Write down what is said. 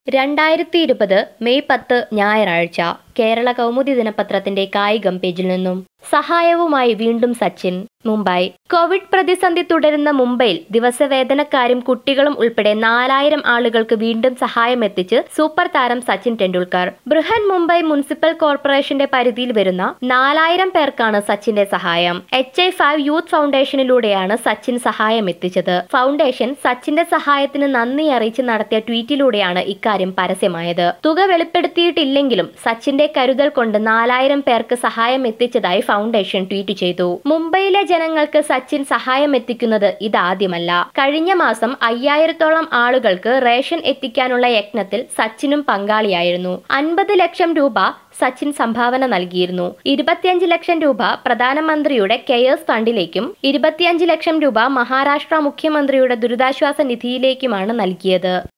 രണ്ടായിരത്തി ഇരുപത് മെയ് പത്ത് ഞായറാഴ്ച കേരള കൗമുദി ദിനപത്രത്തിന്റെ കായികം പേജിൽ നിന്നും സഹായവുമായി വീണ്ടും സച്ചിൻ മുംബൈ കോവിഡ് പ്രതിസന്ധി തുടരുന്ന മുംബൈയിൽ ദിവസവേതനക്കാരും കുട്ടികളും ഉൾപ്പെടെ നാലായിരം ആളുകൾക്ക് വീണ്ടും സഹായം എത്തിച്ച് സൂപ്പർ താരം സച്ചിൻ ടെണ്ടുൽക്കർ ബൃഹൻ മുംബൈ മുനിസിപ്പൽ കോർപ്പറേഷന്റെ പരിധിയിൽ വരുന്ന നാലായിരം പേർക്കാണ് സച്ചിന്റെ സഹായം എച്ച് ഐ ഫൈവ് യൂത്ത് ഫൗണ്ടേഷനിലൂടെയാണ് സച്ചിൻ സഹായം എത്തിച്ചത് ഫൗണ്ടേഷൻ സച്ചിന്റെ സഹായത്തിന് നന്ദി അറിയിച്ച് നടത്തിയ ട്വീറ്റിലൂടെയാണ് ഇക്കാര്യം പരസ്യമായത് തുക വെളിപ്പെടുത്തിയിട്ടില്ലെങ്കിലും സച്ചിന്റെ കരുതൽ കൊണ്ട് നാലായിരം പേർക്ക് സഹായം എത്തിച്ചതായി ഫൗണ്ടേഷൻ ട്വീറ്റ് ചെയ്തു മുംബൈയിലെ ജനങ്ങൾക്ക് സച്ചിൻ സഹായം എത്തിക്കുന്നത് ഇതാദ്യമല്ല കഴിഞ്ഞ മാസം അയ്യായിരത്തോളം ആളുകൾക്ക് റേഷൻ എത്തിക്കാനുള്ള യജ്ഞത്തിൽ സച്ചിനും പങ്കാളിയായിരുന്നു അൻപത് ലക്ഷം രൂപ സച്ചിൻ സംഭാവന നൽകിയിരുന്നു ഇരുപത്തിയഞ്ച് ലക്ഷം രൂപ പ്രധാനമന്ത്രിയുടെ കെയേഴ്സ് ഫണ്ടിലേക്കും ഇരുപത്തിയഞ്ച് ലക്ഷം രൂപ മഹാരാഷ്ട്ര മുഖ്യമന്ത്രിയുടെ ദുരിതാശ്വാസ നിധിയിലേക്കുമാണ് നൽകിയത്